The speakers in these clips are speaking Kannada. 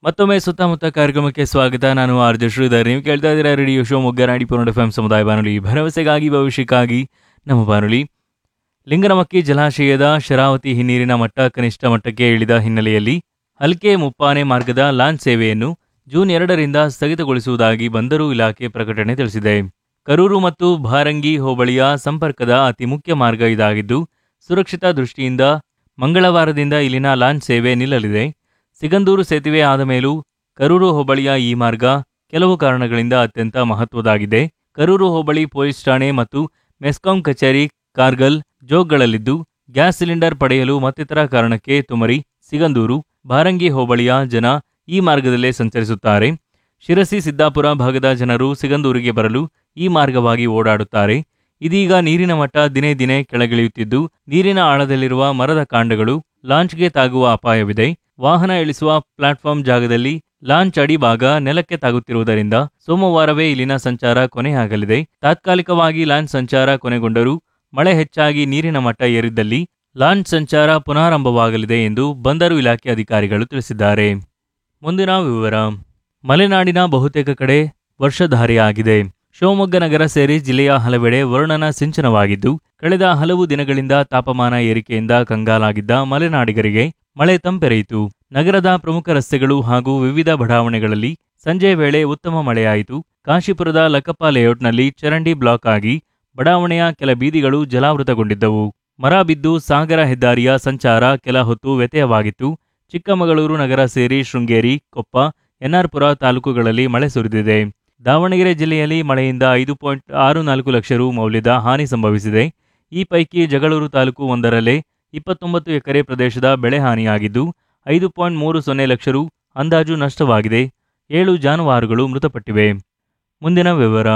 ಮತ್ತೊಮ್ಮೆ ಸುತ್ತಮುತ್ತ ಕಾರ್ಯಕ್ರಮಕ್ಕೆ ಸ್ವಾಗತ ನಾನು ಆರ್ ಜೆ ಶ್ರೀಧರ್ ನೀವು ಕೇಳ್ತಾ ಇದ್ದೀರಾ ರೇಡಿಯೋ ಶೋ ಮುಗ್ಗನಾಡಿ ಪೂರ್ಣ ಎಫ್ ಸಮುದಾಯ ಬಾನುಲಿ ಭರವಸೆಗಾಗಿ ಭವಿಷ್ಯಕ್ಕಾಗಿ ನಮ್ಮ ಬಾನುಲಿ ಲಿಂಗನಮಕ್ಕಿ ಜಲಾಶಯದ ಶರಾವತಿ ಹಿನ್ನೀರಿನ ಮಟ್ಟ ಕನಿಷ್ಠ ಮಟ್ಟಕ್ಕೆ ಇಳಿದ ಹಿನ್ನೆಲೆಯಲ್ಲಿ ಹಲ್ಕೆ ಮುಪ್ಪಾನೆ ಮಾರ್ಗದ ಲಾಂಚ್ ಸೇವೆಯನ್ನು ಜೂನ್ ಎರಡರಿಂದ ಸ್ಥಗಿತಗೊಳಿಸುವುದಾಗಿ ಬಂದರು ಇಲಾಖೆ ಪ್ರಕಟಣೆ ತಿಳಿಸಿದೆ ಕರೂರು ಮತ್ತು ಭಾರಂಗಿ ಹೋಬಳಿಯ ಸಂಪರ್ಕದ ಅತಿ ಮುಖ್ಯ ಮಾರ್ಗ ಇದಾಗಿದ್ದು ಸುರಕ್ಷಿತ ದೃಷ್ಟಿಯಿಂದ ಮಂಗಳವಾರದಿಂದ ಇಲ್ಲಿನ ಲಾಂಚ್ ಸೇವೆ ನಿಲ್ಲಲಿದೆ ಸಿಗಂದೂರು ಸೇತುವೆ ಆದ ಮೇಲೂ ಕರೂರು ಹೋಬಳಿಯ ಈ ಮಾರ್ಗ ಕೆಲವು ಕಾರಣಗಳಿಂದ ಅತ್ಯಂತ ಮಹತ್ವದಾಗಿದೆ ಕರೂರು ಹೋಬಳಿ ಪೊಲೀಸ್ ಠಾಣೆ ಮತ್ತು ಮೆಸ್ಕಾಂ ಕಚೇರಿ ಕಾರ್ಗಲ್ ಜೋಗ್ಗಳಲ್ಲಿದ್ದು ಗ್ಯಾಸ್ ಸಿಲಿಂಡರ್ ಪಡೆಯಲು ಮತ್ತಿತರ ಕಾರಣಕ್ಕೆ ತುಮರಿ ಸಿಗಂದೂರು ಭಾರಂಗಿ ಹೋಬಳಿಯ ಜನ ಈ ಮಾರ್ಗದಲ್ಲೇ ಸಂಚರಿಸುತ್ತಾರೆ ಶಿರಸಿ ಸಿದ್ದಾಪುರ ಭಾಗದ ಜನರು ಸಿಗಂದೂರಿಗೆ ಬರಲು ಈ ಮಾರ್ಗವಾಗಿ ಓಡಾಡುತ್ತಾರೆ ಇದೀಗ ನೀರಿನ ಮಟ್ಟ ದಿನೇ ದಿನೇ ಕೆಳಗಿಳಿಯುತ್ತಿದ್ದು ನೀರಿನ ಆಳದಲ್ಲಿರುವ ಮರದ ಕಾಂಡಗಳು ಲಾಂಚ್ಗೆ ತಾಗುವ ಅಪಾಯವಿದೆ ವಾಹನ ಇಳಿಸುವ ಪ್ಲಾಟ್ಫಾರ್ಮ್ ಜಾಗದಲ್ಲಿ ಲಾಂಚ್ ಅಡಿಭಾಗ ನೆಲಕ್ಕೆ ತಾಗುತ್ತಿರುವುದರಿಂದ ಸೋಮವಾರವೇ ಇಲ್ಲಿನ ಸಂಚಾರ ಕೊನೆಯಾಗಲಿದೆ ತಾತ್ಕಾಲಿಕವಾಗಿ ಲಾಂಚ್ ಸಂಚಾರ ಕೊನೆಗೊಂಡರೂ ಮಳೆ ಹೆಚ್ಚಾಗಿ ನೀರಿನ ಮಟ್ಟ ಏರಿದ್ದಲ್ಲಿ ಲಾಂಚ್ ಸಂಚಾರ ಪುನರಾರಂಭವಾಗಲಿದೆ ಎಂದು ಬಂದರು ಇಲಾಖೆ ಅಧಿಕಾರಿಗಳು ತಿಳಿಸಿದ್ದಾರೆ ಮುಂದಿನ ವಿವರ ಮಲೆನಾಡಿನ ಬಹುತೇಕ ಕಡೆ ವರ್ಷಧಾರಿಯಾಗಿದೆ ಶಿವಮೊಗ್ಗ ನಗರ ಸೇರಿ ಜಿಲ್ಲೆಯ ಹಲವೆಡೆ ವರುಣನ ಸಿಂಚನವಾಗಿದ್ದು ಕಳೆದ ಹಲವು ದಿನಗಳಿಂದ ತಾಪಮಾನ ಏರಿಕೆಯಿಂದ ಕಂಗಾಲಾಗಿದ್ದ ಮಲೆನಾಡಿಗರಿಗೆ ಮಳೆ ತಂಪೆರೆಯಿತು ನಗರದ ಪ್ರಮುಖ ರಸ್ತೆಗಳು ಹಾಗೂ ವಿವಿಧ ಬಡಾವಣೆಗಳಲ್ಲಿ ಸಂಜೆ ವೇಳೆ ಉತ್ತಮ ಮಳೆಯಾಯಿತು ಕಾಶಿಪುರದ ಲಕ್ಕಪ್ಪ ಲೇಔಟ್ನಲ್ಲಿ ಚರಂಡಿ ಬ್ಲಾಕ್ ಆಗಿ ಬಡಾವಣೆಯ ಕೆಲ ಬೀದಿಗಳು ಜಲಾವೃತಗೊಂಡಿದ್ದವು ಮರ ಬಿದ್ದು ಸಾಗರ ಹೆದ್ದಾರಿಯ ಸಂಚಾರ ಕೆಲ ಹೊತ್ತು ವ್ಯತ್ಯಯವಾಗಿತ್ತು ಚಿಕ್ಕಮಗಳೂರು ನಗರ ಸೇರಿ ಶೃಂಗೇರಿ ಕೊಪ್ಪ ಎನ್ಆರ್ಪುರ ತಾಲೂಕುಗಳಲ್ಲಿ ಮಳೆ ಸುರಿದಿದೆ ದಾವಣಗೆರೆ ಜಿಲ್ಲೆಯಲ್ಲಿ ಮಳೆಯಿಂದ ಐದು ಪಾಯಿಂಟ್ ಆರು ನಾಲ್ಕು ಲಕ್ಷ ರು ಮೌಲ್ಯದ ಹಾನಿ ಸಂಭವಿಸಿದೆ ಈ ಪೈಕಿ ಜಗಳೂರು ತಾಲೂಕು ಒಂದರಲ್ಲೇ ಇಪ್ಪತ್ತೊಂಬತ್ತು ಎಕರೆ ಪ್ರದೇಶದ ಬೆಳೆ ಹಾನಿಯಾಗಿದ್ದು ಐದು ಪಾಯಿಂಟ್ ಮೂರು ಸೊನ್ನೆ ಲಕ್ಷ ರು ಅಂದಾಜು ನಷ್ಟವಾಗಿದೆ ಏಳು ಜಾನುವಾರುಗಳು ಮೃತಪಟ್ಟಿವೆ ಮುಂದಿನ ವಿವರ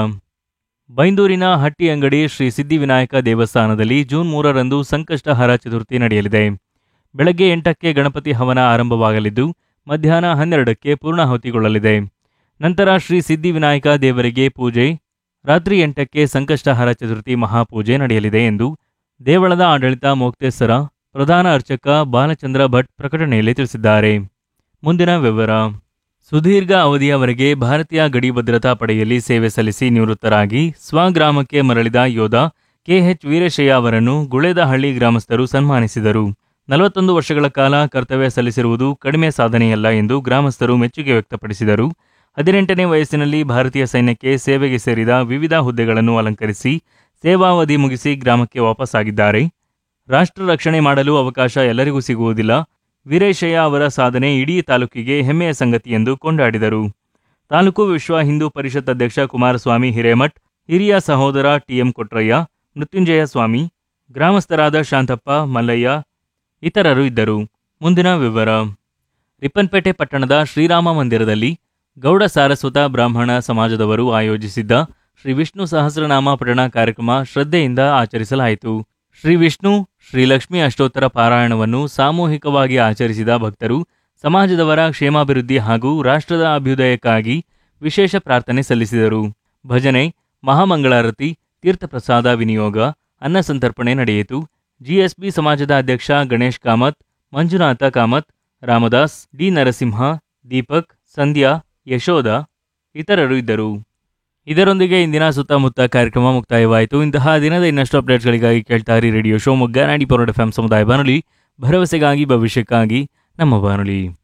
ಬೈಂದೂರಿನ ಹಟ್ಟಿ ಅಂಗಡಿ ಶ್ರೀ ಸಿದ್ಧಿವಿನಾಯಕ ದೇವಸ್ಥಾನದಲ್ಲಿ ಜೂನ್ ಮೂರರಂದು ಸಂಕಷ್ಟಹರ ಚತುರ್ಥಿ ನಡೆಯಲಿದೆ ಬೆಳಗ್ಗೆ ಎಂಟಕ್ಕೆ ಗಣಪತಿ ಹವನ ಆರಂಭವಾಗಲಿದ್ದು ಮಧ್ಯಾಹ್ನ ಹನ್ನೆರಡಕ್ಕೆ ಪೂರ್ಣಾಹುತಿಗೊಳ್ಳಲಿದೆ ನಂತರ ಶ್ರೀ ಸಿದ್ಧಿವಿನಾಯಕ ದೇವರಿಗೆ ಪೂಜೆ ರಾತ್ರಿ ಎಂಟಕ್ಕೆ ಸಂಕಷ್ಟಹರ ಚತುರ್ಥಿ ಮಹಾಪೂಜೆ ನಡೆಯಲಿದೆ ಎಂದು ದೇವಳದ ಆಡಳಿತ ಮೊಕ್ತೇಸರ ಪ್ರಧಾನ ಅರ್ಚಕ ಬಾಲಚಂದ್ರ ಭಟ್ ಪ್ರಕಟಣೆಯಲ್ಲಿ ತಿಳಿಸಿದ್ದಾರೆ ಮುಂದಿನ ವಿವರ ಸುದೀರ್ಘ ಅವಧಿಯವರೆಗೆ ಭಾರತೀಯ ಗಡಿ ಭದ್ರತಾ ಪಡೆಯಲ್ಲಿ ಸೇವೆ ಸಲ್ಲಿಸಿ ನಿವೃತ್ತರಾಗಿ ಸ್ವಗ್ರಾಮಕ್ಕೆ ಮರಳಿದ ಯೋಧ ಕೆಎಚ್ ವೀರಶಯ್ಯ ಅವರನ್ನು ಗುಳೇದಹಳ್ಳಿ ಗ್ರಾಮಸ್ಥರು ಸನ್ಮಾನಿಸಿದರು ನಲವತ್ತೊಂದು ವರ್ಷಗಳ ಕಾಲ ಕರ್ತವ್ಯ ಸಲ್ಲಿಸಿರುವುದು ಕಡಿಮೆ ಸಾಧನೆಯಲ್ಲ ಎಂದು ಗ್ರಾಮಸ್ಥರು ಮೆಚ್ಚುಗೆ ವ್ಯಕ್ತಪಡಿಸಿದರು ಹದಿನೆಂಟನೇ ವಯಸ್ಸಿನಲ್ಲಿ ಭಾರತೀಯ ಸೈನ್ಯಕ್ಕೆ ಸೇವೆಗೆ ಸೇರಿದ ವಿವಿಧ ಹುದ್ದೆಗಳನ್ನು ಅಲಂಕರಿಸಿ ಸೇವಾವಧಿ ಮುಗಿಸಿ ಗ್ರಾಮಕ್ಕೆ ವಾಪಸ್ಸಾಗಿದ್ದಾರೆ ರಾಷ್ಟ್ರ ರಕ್ಷಣೆ ಮಾಡಲು ಅವಕಾಶ ಎಲ್ಲರಿಗೂ ಸಿಗುವುದಿಲ್ಲ ವೀರೇಶಯ್ಯ ಅವರ ಸಾಧನೆ ಇಡೀ ತಾಲೂಕಿಗೆ ಹೆಮ್ಮೆಯ ಸಂಗತಿ ಎಂದು ಕೊಂಡಾಡಿದರು ತಾಲೂಕು ವಿಶ್ವ ಹಿಂದೂ ಪರಿಷತ್ ಅಧ್ಯಕ್ಷ ಕುಮಾರಸ್ವಾಮಿ ಹಿರೇಮಠ್ ಹಿರಿಯ ಸಹೋದರ ಟಿಎಂ ಕೊಟ್ರಯ್ಯ ಮೃತ್ಯುಂಜಯ ಸ್ವಾಮಿ ಗ್ರಾಮಸ್ಥರಾದ ಶಾಂತಪ್ಪ ಮಲ್ಲಯ್ಯ ಇತರರು ಇದ್ದರು ಮುಂದಿನ ವಿವರ ರಿಪ್ಪನ್ಪೇಟೆ ಪಟ್ಟಣದ ಶ್ರೀರಾಮ ಮಂದಿರದಲ್ಲಿ ಗೌಡ ಸಾರಸ್ವತ ಬ್ರಾಹ್ಮಣ ಸಮಾಜದವರು ಆಯೋಜಿಸಿದ್ದ ಶ್ರೀ ವಿಷ್ಣು ಸಹಸ್ರನಾಮ ಪಠಣ ಕಾರ್ಯಕ್ರಮ ಶ್ರದ್ಧೆಯಿಂದ ಆಚರಿಸಲಾಯಿತು ಶ್ರೀ ವಿಷ್ಣು ಶ್ರೀ ಲಕ್ಷ್ಮಿ ಅಷ್ಟೋತ್ತರ ಪಾರಾಯಣವನ್ನು ಸಾಮೂಹಿಕವಾಗಿ ಆಚರಿಸಿದ ಭಕ್ತರು ಸಮಾಜದವರ ಕ್ಷೇಮಾಭಿವೃದ್ಧಿ ಹಾಗೂ ರಾಷ್ಟ್ರದ ಅಭ್ಯುದಯಕ್ಕಾಗಿ ವಿಶೇಷ ಪ್ರಾರ್ಥನೆ ಸಲ್ಲಿಸಿದರು ಭಜನೆ ಮಹಾಮಂಗಳಾರತಿ ತೀರ್ಥಪ್ರಸಾದ ವಿನಿಯೋಗ ಅನ್ನ ಸಂತರ್ಪಣೆ ನಡೆಯಿತು ಜಿಎಸ್ಬಿ ಸಮಾಜದ ಅಧ್ಯಕ್ಷ ಗಣೇಶ್ ಕಾಮತ್ ಮಂಜುನಾಥ ಕಾಮತ್ ರಾಮದಾಸ್ ಡಿ ನರಸಿಂಹ ದೀಪಕ್ ಸಂಧ್ಯಾ ಯಶೋಧ ಇತರರು ಇದ್ದರು ಇದರೊಂದಿಗೆ ಇಂದಿನ ಸುತ್ತಮುತ್ತ ಕಾರ್ಯಕ್ರಮ ಮುಕ್ತಾಯವಾಯಿತು ಇಂತಹ ದಿನದ ಇನ್ನಷ್ಟು ಅಪ್ಡೇಟ್ಸ್ಗಳಿಗಾಗಿ ಕೇಳ್ತಾರೆ ರೇಡಿಯೋ ಶಿವಮೊಗ್ಗ ನಾಡಿ ಪೌರ್ಣ ಎಫ್ ಸಮುದಾಯ ಬಾನುಲಿ ಭರವಸೆಗಾಗಿ ಭವಿಷ್ಯಕ್ಕಾಗಿ ನಮ್ಮ ಬಾನುಲಿ